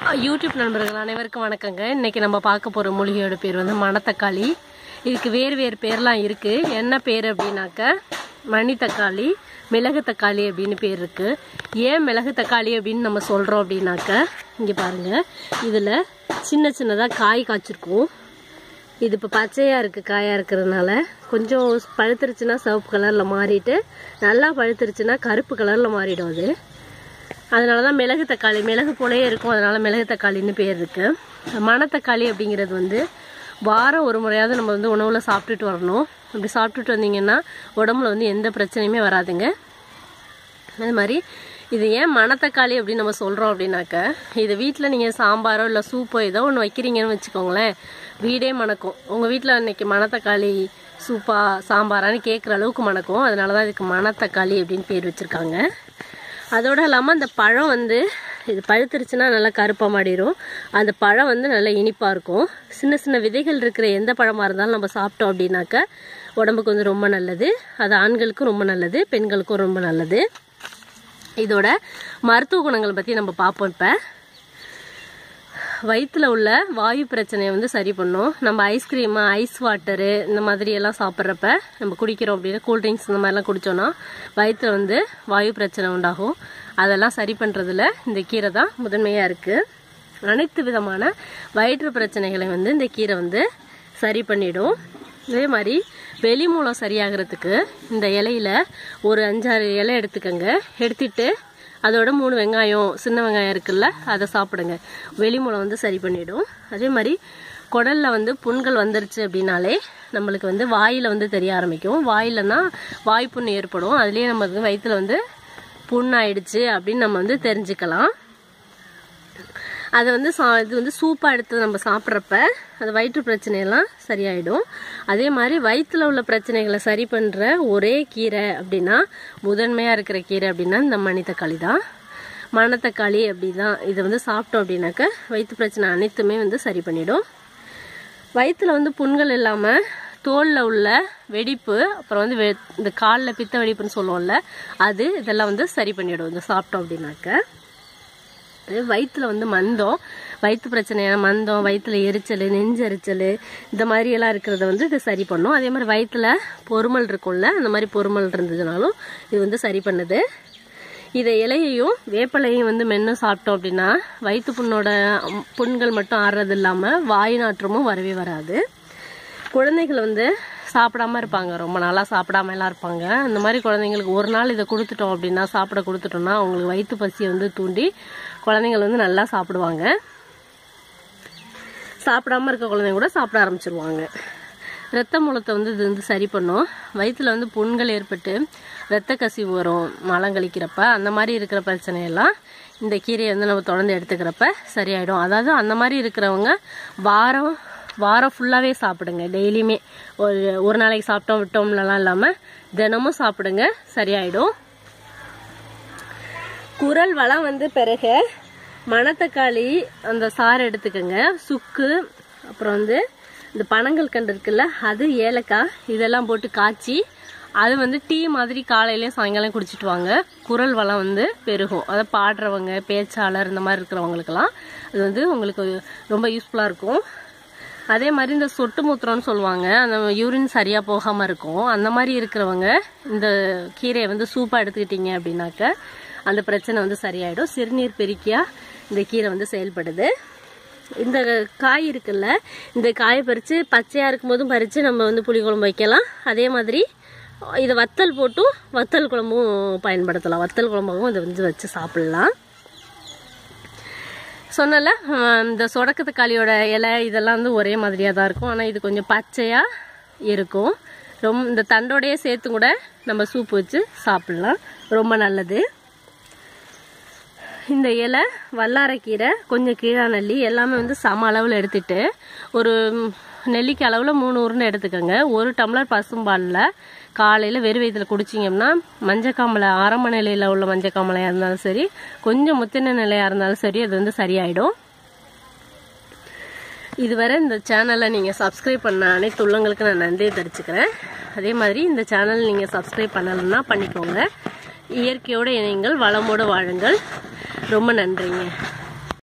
YouTube நண்பர்கள் அனைவருக்கும் வணக்கங்க இன்னைக்கு நம்ம பார்க்க போகிற மூலிகையோட பேர் வந்து மணத்தக்காளி இதுக்கு வேறு வேறு பேர்லாம் இருக்குது என்ன பேர் அப்படின்னாக்க மணி தக்காளி மிளகு தக்காளி அப்படின்னு பேர் இருக்குது ஏன் மிளகு தக்காளி அப்படின்னு நம்ம சொல்கிறோம் அப்படின்னாக்க இங்கே பாருங்கள் இதில் சின்ன சின்னதாக காய் காய்ச்சிருக்கும் இது இப்போ பச்சையாக இருக்குது காயாக இருக்கிறதுனால கொஞ்சம் பழுத்துருச்சுன்னா சிவப்பு கலரில் மாறிட்டு நல்லா பழுத்துருச்சுன்னா கருப்பு கலரில் மாறிடும் அது அதனால தான் மிளகு தக்காளி மிளகு போலயே இருக்கும் அதனால மிளகு தக்காளின்னு பேர் இருக்கு மணத்தக்காளி அப்படிங்கிறது வந்து வாரம் ஒரு முறையாவது நம்ம வந்து உணவில் சாப்பிட்டுட்டு வரணும் அப்படி சாப்பிட்டுட்டு வந்தீங்கன்னா உடம்புல வந்து எந்த பிரச்சனையுமே வராதுங்க அதே மாதிரி இது ஏன் மணத்தக்காளி அப்படின்னு நம்ம சொல்கிறோம் அப்படின்னாக்க இது வீட்டில் நீங்கள் சாம்பாரோ இல்லை சூப்போ ஏதோ ஒன்று வைக்கிறீங்கன்னு வச்சுக்கோங்களேன் வீடே மணக்கும் உங்கள் வீட்டில் இன்னைக்கு மணத்தக்காளி சூப்பா சாம்பாரான்னு கேட்குற அளவுக்கு மணக்கும் அதனால தான் இதுக்கு மணத்தக்காளி அப்படின்னு பேர் வச்சுருக்காங்க அதோட இல்லாமல் அந்த பழம் வந்து இது பழுத்துருச்சுன்னா நல்லா கருப்பாக மாடிடும் அந்த பழம் வந்து நல்லா இனிப்பாக இருக்கும் சின்ன சின்ன விதைகள் இருக்கிற எந்த பழமாக இருந்தாலும் நம்ம சாப்பிட்டோம் அப்படின்னாக்க உடம்புக்கு வந்து ரொம்ப நல்லது அது ஆண்களுக்கும் ரொம்ப நல்லது பெண்களுக்கும் ரொம்ப நல்லது இதோட மருத்துவ குணங்களை பற்றி நம்ம பார்ப்போம் இப்போ வயிற்றுல உள்ள வாயு பிரச்சனையை வந்து சரி பண்ணும் நம்ம ஐஸ்கிரீமு ஐஸ் வாட்டரு இந்த மாதிரி எல்லாம் சாப்பிட்றப்ப நம்ம குடிக்கிறோம் அப்படின்னா கூல்ட்ரிங்க்ஸ் இந்த மாதிரிலாம் குடித்தோன்னா வயிற்றுல வந்து வாயு பிரச்சனை உண்டாகும் அதெல்லாம் சரி பண்ணுறதுல இந்த கீரை தான் முதன்மையாக இருக்குது அனைத்து விதமான வயிற்று பிரச்சனைகளை வந்து இந்த கீரை வந்து சரி பண்ணிடும் அதே மாதிரி வெளி மூலம் சரியாகிறதுக்கு இந்த இலையில ஒரு அஞ்சாறு இலை எடுத்துக்கோங்க எடுத்துட்டு அதோட மூணு வெங்காயம் சின்ன வெங்காயம் இருக்குல்ல அதை சாப்பிடுங்க வெளி மூலம் வந்து சரி பண்ணிடும் அதே மாதிரி குடல்ல வந்து புண்கள் வந்துருச்சு அப்படின்னாலே நம்மளுக்கு வந்து வாயில் வந்து தெரிய ஆரம்பிக்கும் வாயிலனா வாய் புண் ஏற்படும் அதுலேயே நம்ம வந்து வயிற்றுல வந்து புண் ஆயிடுச்சு அப்படின்னு நம்ம வந்து தெரிஞ்சுக்கலாம் அதை வந்து சா இது வந்து சூப்பாக எடுத்து நம்ம சாப்பிட்றப்ப அது வயிற்று பிரச்சனையெல்லாம் சரியாயிடும் அதே மாதிரி வயிற்றில் உள்ள பிரச்சனைகளை சரி பண்ணுற ஒரே கீரை அப்படின்னா முதன்மையாக இருக்கிற கீரை அப்படின்னா இந்த மணித்தக்காளி தான் மணத்தக்காளி அப்படி தான் இதை வந்து சாப்பிட்டோம் அப்படின்னாக்க வயிற்று பிரச்சனை அனைத்துமே வந்து சரி பண்ணிடும் வயிற்றில் வந்து புண்கள் இல்லாமல் தோலில் உள்ள வெடிப்பு அப்புறம் வந்து வெ- இந்த காலில் பித்த வெடிப்புன்னு சொல்லுவோம்ல அது இதெல்லாம் வந்து சரி பண்ணிடும் இந்த சாப்பிட்டோம் அப்படின்னாக்க அது வயிற்றுல வந்து மந்தம் வயிற்று பிரச்சனையான மந்தம் வயிற்றுல எரிச்சல் நெஞ்செரிச்சல் இந்த மாதிரி எல்லாம் இருக்கிறத வந்து இது சரி பண்ணும் அதே மாதிரி வயிற்றுல பொறுமல் இருக்கும்ல அந்த மாதிரி பொறுமல் இருந்ததுனாலும் இது வந்து சரி பண்ணுது இதை இலையையும் வேப்பலையும் வந்து மென்று சாப்பிட்டோம் அப்படின்னா வயிற்று புண்ணோட ம், புண்கள் மட்டும் ஆறுறது இல்லாமல் வாய் நாற்றமும் வரவே வராது குழந்தைகள் வந்து சாப்பிடாம இருப்பாங்க ரொம்ப நாளாக சாப்பிடாம எல்லாம் இருப்பாங்க அந்த மாதிரி குழந்தைங்களுக்கு ஒரு நாள் இதை கொடுத்துட்டோம் அப்படின்னா சாப்பிட கொடுத்துட்டோம்னா அவங்களுக்கு வயிற்று பசியை வந்து தூண்டி குழந்தைங்கள் வந்து நல்லா சாப்பிடுவாங்க சாப்பிடாம இருக்க குழந்தைங்க கூட சாப்பிட ஆரம்பிச்சிருவாங்க ரத்த மூலத்தை வந்து இது வந்து சரி பண்ணும் வயிற்றுல வந்து புண்கள் ஏற்பட்டு ரத்த கசிவு வரும் மலம் கழிக்கிறப்ப அந்த மாதிரி இருக்கிற பிரச்சனையெல்லாம் இந்த கீரையை வந்து நம்ம தொடர்ந்து எடுத்துக்கிறப்ப சரியாயிடும் அதாவது அந்த மாதிரி இருக்கிறவங்க வாரம் வாரம் ஃபுல்லாகவே சாப்பிடுங்க டெய்லியுமே ஒரு ஒரு நாளைக்கு சாப்பிட்டோம் விட்டோம்லலாம் இல்லாமல் தினமும் சாப்பிடுங்க சரியாயிடும் குரல் வளம் வந்து பிறக மணத்தக்காளி அந்த சாறு எடுத்துக்கோங்க சுக்கு அப்புறம் வந்து இந்த பனங்கள் கண்டு இருக்குல்ல அது ஏலக்காய் இதெல்லாம் போட்டு காய்ச்சி அது வந்து டீ மாதிரி காலையிலயும் சாயங்காலம் குடிச்சிட்டு வாங்க குரல் வளம் வந்து பெருகும் அதை பாடுறவங்க பேச்சாளர் இந்த மாதிரி இருக்கிறவங்களுக்கெல்லாம் அது வந்து உங்களுக்கு ரொம்ப யூஸ்ஃபுல்லாக இருக்கும் அதே மாதிரி இந்த சொட்டு மூத்திரம்னு சொல்லுவாங்க அந்த யூரின் சரியாக போகாமல் இருக்கும் அந்த மாதிரி இருக்கிறவங்க இந்த கீரையை வந்து சூப்பாக எடுத்துக்கிட்டீங்க அப்படின்னாக்க அந்த பிரச்சனை வந்து சரியாயிடும் சிறுநீர் பெருக்கியா இந்த கீரை வந்து செயல்படுது இந்த காய் இருக்குல்ல இந்த காயை பறித்து பச்சையாக இருக்கும்போதும் பறித்து நம்ம வந்து புளிக்குழம்பு வைக்கலாம் அதே மாதிரி இதை வத்தல் போட்டும் வத்தல் குழம்பும் பயன்படுத்தலாம் வத்தல் குழம்பாகவும் இதை வந்து வச்சு சாப்பிட்லாம் சொன்னல இந்த சொடக்கு தக்காளியோட இலை இதெல்லாம் வந்து ஒரே மாதிரியாக தான் இருக்கும் ஆனால் இது கொஞ்சம் பச்சையாக இருக்கும் ரொம்ப இந்த தண்டோடையே சேர்த்து கூட நம்ம சூப் வச்சு சாப்பிட்லாம் ரொம்ப நல்லது இந்த இலை வல்லாரைக்கீரை கொஞ்சம் கீழா நெல்லி எல்லாமே வந்து சம அளவில் எடுத்துட்டு ஒரு ம், நெல்லிக்காய் அளவில் மூணு உருண்டை எடுத்துக்கோங்க ஒரு டம்ளர் பசும்பாலில் காலையில் வெறும் வயிற்றில் குடிச்சிங்கன்னா மஞ்சக்காமலை ஆரம்ப நிலையில் உள்ள மஞ்சக்காமலையாக இருந்தாலும் சரி கொஞ்சம் முத்தின நிலையாக இருந்தாலும் சரி அது வந்து சரியாயிடும் இதுவரை இந்த சேனலை நீங்கள் சப்ஸ்கிரைப் பண்ண அனைத்து உள்ளங்களுக்கு நான் நன்றியை தெரிவிச்சுக்கிறேன் அதே மாதிரி இந்த சேனல் நீங்கள் சப்ஸ்கிரைப் பண்ணலைன்னா பண்ணிக்கோங்க இயற்கையோடு இணையுங்கள் வளமோடு வாழுங்கள் ரொம்ப நன்றிங்க